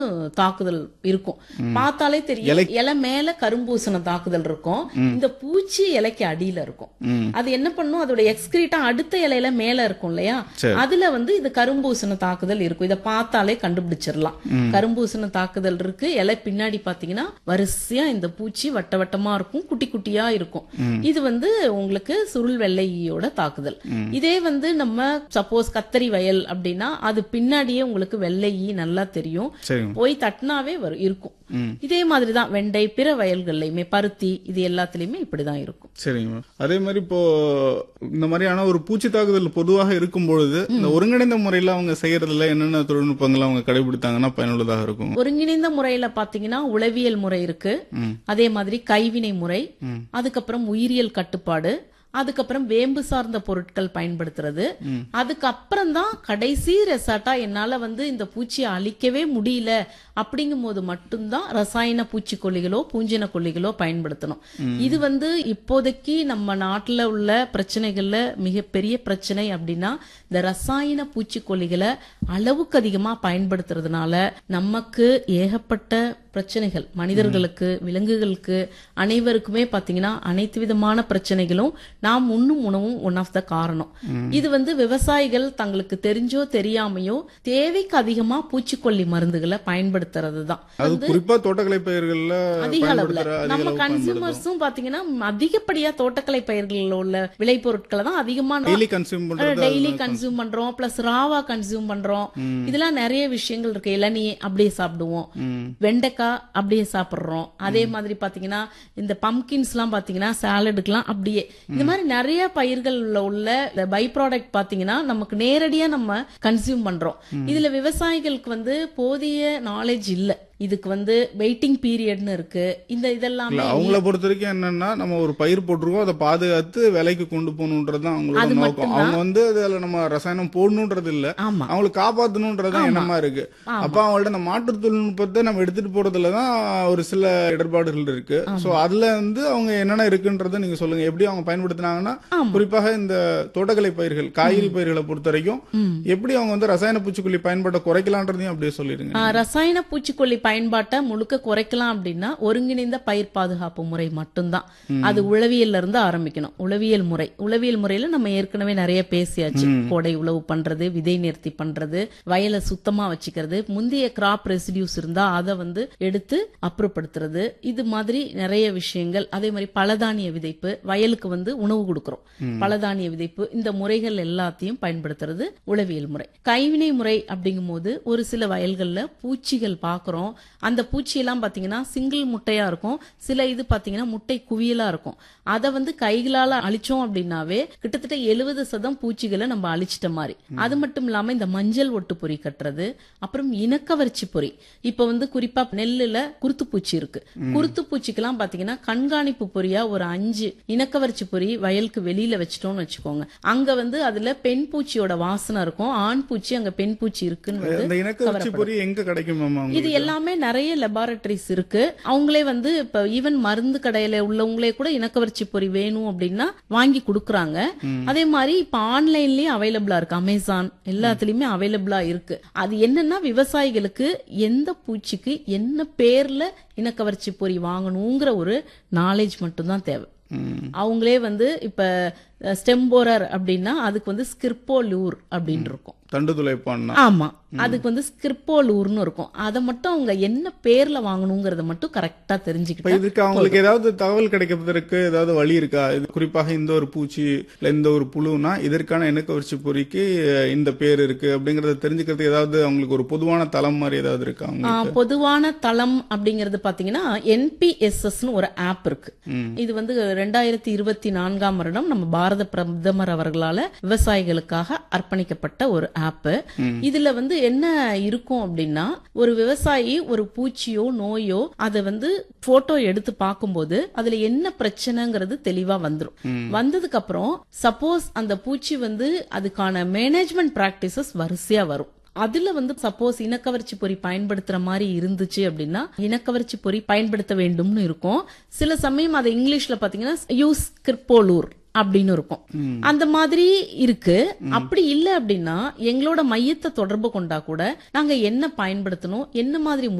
தாக்குதல் இருக்கும் பார்த்தாலே தெரியும் இலை மேல கரும்பூசண தாக்குதல் இருக்கும் இந்த பூச்சி இலைக்கு அடியில இருக்கும் அது என்ன பண்ணும் அதோட எக்ஸ்கிரீட்டா அடுத்த இலையில மேல இருக்கும் இல்லையா அதுல வந்து இது கரும்பூசண தாக்குதல் இருக்கும் இத பார்த்தாலே கண்டுபிடிச்சிடலாம் கரும்பூசண தாக்குதல் இருக்கு இலை பின்னாடி பாத்தீங்கன்னா வரிசையா இந்த பூச்சி வட்ட வட்டமா இருக்கும் குட்டி குட்டியா இருக்கும் இது வந்து உங்களுக்கு சுருள் வெள்ளை ஈயோட தாக்குதல் இதே வந்து நம்ம சப்போஸ் கத்தரி வயல் அப்படின்னா அது பின்னாடியே உங்களுக்கு வெள்ளை ஈ நல்லா தெரியும் சரிங்க போய் தட்டினாவே வரும் இருக்கும் இதே மாதிரிதான் வெண்டை பிற வயல்கள்லயுமே பருத்தி இது எல்லாத்துலயுமே இப்படிதான் இருக்கும் சரிங்க மேம் அதே மாதிரி இப்போ இந்த மாதிரியான ஒரு பூச்சி தாக்குதல் பொதுவாக இருக்கும் பொழுது இந்த ஒருங்கிணைந்த முறையில அவங்க செய்யறதுல என்னென்ன தொழில்நுட்பங்கள் அவங்க கடைபிடித்தாங்கன்னா பயனுள்ளதாக இருக்கும் ஒருங்கிணைந்த முறையில பாத்தீங்கன்னா உளவியல் முறை இருக்கு அதே மாதிரி கைவினை முறை அதுக்கப்புறம் உயிரியல் கட்டுப்பாடு அதுக்கப்புறம் வேம்பு சார்ந்த பொருட்கள் பயன்படுத்துறது அதுக்கப்புறம் தான் கடைசி ரெசார்ட்டா என்னால வந்து இந்த பூச்சியை அழிக்கவே முடியல அப்படிங்கும் போது மட்டும்தான் ரசாயன பூச்சிக்கொல்லிகளோ பூஞ்சின கொல்லிகளோ பயன்படுத்தணும் இது வந்து இப்போதைக்கு நம்ம நாட்டுல உள்ள பிரச்சனைகள்ல மிகப்பெரிய பிரச்சனை அப்படின்னா இந்த ரசாயன பூச்சிக்கொல்லிகளை அளவுக்கு அதிகமா பயன்படுத்துறதுனால நமக்கு ஏகப்பட்ட பிரச்சனைகள் மனிதர்களுக்கு விலங்குகளுக்கு அனைவருக்குமே பாத்தீங்கன்னா அனைத்து விதமான பிரச்சனைகளும் நாம் உண்ணும் உணவும் ஒன் ஆஃப் த காரணம் இது வந்து விவசாயிகள் தங்களுக்கு தெரிஞ்சோ தெரியாமையோ தேவைக்கு அதிகமா பூச்சிக்கொல்லி மருந்துகளை பயன்படுத்துறது தான் அது குறிப்பா தோட்டக்கலை பயிர்கள்ல அதிக அளவுல பயன்படுத்துற அதிக நம்ம அளவு கன்சியூமர்ஸும் பாத்தீங்கன்னா அதிகப்படியா தோட்டக்கலை பயிர்களில் உள்ள விளைபொருட்களை தான் அதிகமா டெய்லி கன்சியூம் பண்றது டெய்லி கன்சியூம் பண்றோம் பிளஸ் ராவா கன்சியூம் பண்றோம் இதெல்லாம் நிறைய விஷயங்கள் இருக்கு இளநீ அப்படியே சாப்பிடுவோம் வெண்டைக்காய் அப்படியே சாப்பிடுறோம் அதே மாதிரி பாத்தீங்கன்னா இந்த பம்கின்ஸ் எல்லாம் பாத்தீங்கன்னா சாலடுக்கெல்லாம் அப்படியே இந்த மாதிரி நிறைய பயிர்கள்ல உள்ள பை ப்ராடக்ட் பாத்தீங்கன்னா நமக்கு நேரடியா நம்ம கன்சியூம் பண்றோம் இதுல விவசாயிகளுக்கு வந்து போதிய நாலேஜ் இல்ல இதுக்கு வந்து வெயிட்டிங் பீரியட்னு இருக்கு இந்த இதெல்லாமே இல்ல அவங்கள பொறுத்த வரைக்கும் என்னன்னா நம்ம ஒரு பயிர் போட்டிருக்கோம் அதை பாதுகாத்து விலைக்கு கொண்டு போகணுன்றது தான் அவங்களோட அது நோக்கம் அவங்க வந்து அதுல நம்ம ரசாயனம் போடணுன்றது இல்ல ஆமா அவங்களுக்கு காப்பாத்தணுன்றது தான் எண்ணமா இருக்கு அப்ப அவங்கள்ட்ட இந்த மாற்று தொழில்நுட்பத்தை நம்ம எடுத்துட்டு போறதுல தான் ஒரு சில இடர்பாடுகள் இருக்கு சோ அதுல வந்து அவங்க என்னென்ன இருக்குன்றத நீங்க சொல்லுங்க எப்படி அவங்க பயன்படுத்தினாங்கன்னா குறிப்பாக இந்த தோட்டக்கலை பயிர்கள் காய்கறி பயிர்களை பொறுத்த வரைக்கும் எப்படி அவங்க வந்து ரசாயன பூச்சிக்கொல்லி பயன்பாட்டை குறைக்கலான்றதையும் அப்படியே சொல்லிருங்க ஆ, ரசாயன பூச்சிக்கொல்லி பயன்பாட்டை முழுக்க குறைக்கலாம் அப்படின்னா ஒருங்கிணைந்த பயிர் பாதுகாப்பு முறை மட்டும்தான் அது உளவியல்ல இருந்து ஆரம்பிக்கணும் உளவியல் முறை உளவியல் முறையில நம்ம ஏற்கனவே நிறைய பேசியாச்சு கோடை உழவு பண்றது விதை நிறுத்தி பண்றது வயலை சுத்தமா வச்சுக்கிறது முந்தைய கிராப் ரெசிடியூஸ் இருந்தா அதை வந்து எடுத்து அப்புறப்படுத்துறது இது மாதிரி நிறைய விஷயங்கள் அதே மாதிரி பலதானிய விதைப்பு வயலுக்கு வந்து உணவு கொடுக்கிறோம் பலதானிய விதைப்பு இந்த முறைகள் எல்லாத்தையும் பயன்படுத்துறது உளவியல் முறை கைவினை முறை அப்படிங்கும்போது ஒரு சில வயல்கள்ல பூச்சிகள் பார்க்கறோம் அந்த பூச்சியெல்லாம் பாத்தீங்கன்னா சிங்கிள் முட்டையா இருக்கும் சில இது பாத்தீங்கன்னா முட்டை குவியலா இருக்கும் அதை வந்து கைகளால அழிச்சோம் அப்படின்னாவே கிட்டத்தட்ட எழுபது சதம் பூச்சிகளை நம்ம அழிச்சிட்ட மாதிரி அது மட்டும் இல்லாம இந்த மஞ்சள் ஒட்டு பொறி கட்டுறது அப்புறம் இனக்கவர்ச்சி பொறி இப்ப வந்து குறிப்பா நெல்லுல குருத்துப்பூச்சி இருக்கு குருத்துப்பூச்சிக்கெல்லாம் பாத்தீங்கன்னா கண்காணிப்பு பொறியா ஒரு அஞ்சு இனக்கவர்ச்சி பொறி வயலுக்கு வெளியில வச்சிட்டோம்னு வச்சுக்கோங்க அங்க வந்து அதுல பெண் பூச்சியோட வாசனை இருக்கும் ஆண் பூச்சி அங்க பெண் பூச்சி இருக்குன்னு வந்து இந்த இணக்க பொறி எங்க கிடைக்கும் மேம் இது எல்லாமே நிறைய லெபார்டரிஸ் இருக்கு அவங்களே வந்து இப்ப ஈவன் மருந்து கடையில உள்ளவங்களே கூட இனக்கவர்ச்சி பொறி வேணும் அப்படின்னா வாங்கி கொடுக்குறாங்க அதே மாதிரி இப்ப ஆன்லைன்லயும் அவைலபிளா இருக்கு அமேசான் எல்லாத்துலயுமே அவைலபிளா இருக்கு அது என்னன்னா விவசாயிகளுக்கு எந்த பூச்சிக்கு என்ன பேர்ல இனக்கவர்ச்சி பொறி வாங்கணுங்கிற ஒரு நாலேஜ் மட்டும்தான் தேவை அவங்களே வந்து இப்ப ஸ்டெம்போரர் அப்படின்னா அதுக்கு வந்து ஸ்கிர்போலூர் அப்படின்னு இருக்கும் தண்டு துளைப்பான்னா ஆமா அதுக்கு வந்து ஸ்கிரிப்போலூர்னு இருக்கும் அதை மட்டும் அவங்க என்ன பேர்ல வாங்கணுங்கிறத மட்டும் கரெக்டா இப்ப தெரிஞ்சுக்கிட்டா இதுக்கு அவங்களுக்கு ஏதாவது தகவல் கிடைக்கிறதுக்கு ஏதாவது வழி இருக்கா இது குறிப்பாக இந்த ஒரு பூச்சி இல்ல இந்த ஒரு புழுனா இதற்கான இணக்கவரிச்சி பொறிக்கு அஹ், இந்த பேர் இருக்கு அப்படிங்கறத தெரிஞ்சுக்கிறதுக்கு ஏதாவது அவங்களுக்கு ஒரு பொதுவான தளம் மாதிரி ஏதாவது இருக்கா ஆ, அவங்களுக்கு பொதுவான தளம் அப்படிங்கிறது பாத்தீங்கன்னா என்பிஎஸ்எஸ்னு ஒரு ஆப் இருக்கு இது வந்து ரெண்டாயிரத்தி இருபத்தி நான்காம் வருடம் நம்ம பாரத பிரதமர் அவர்களால விவசாயிகளுக்காக அர்ப்பணிக்கப்பட்ட ஒரு ஆப் இதுல வந்து என்ன இருக்கும் அப்படின்னா ஒரு விவசாயி ஒரு பூச்சியோ நோயோ அதை வந்து போட்டோ எடுத்து பார்க்கும்போது அதுல என்ன பிரச்சனைங்கிறது தெளிவா வந்துரும் வந்ததுக்கு அப்புறம் சப்போஸ் அந்த பூச்சி வந்து அதுக்கான மேனேஜ்மெண்ட் பிராக்டிசஸ் வரிசையா வரும் அதுல வந்து சப்போஸ் இனக்கவர்ச்சி பொறி பயன்படுத்துற மாதிரி இருந்துச்சு அப்படின்னா இனக்கவர்ச்சி பொறி பயன்படுத்த வேண்டும்னு இருக்கும் சில சமயம் அதை இங்கிலீஷ்ல பாத்தீங்கன்னா யூஸ் கிரிப்போலூர் அப்படின்னு இருக்கும் அந்த மாதிரி இருக்கு அப்படி இல்ல அப்படின்னா எங்களோட மையத்தை தொடர்பு கொண்டா கூட நாங்க என்ன பயன்படுத்தணும் என்ன மாதிரி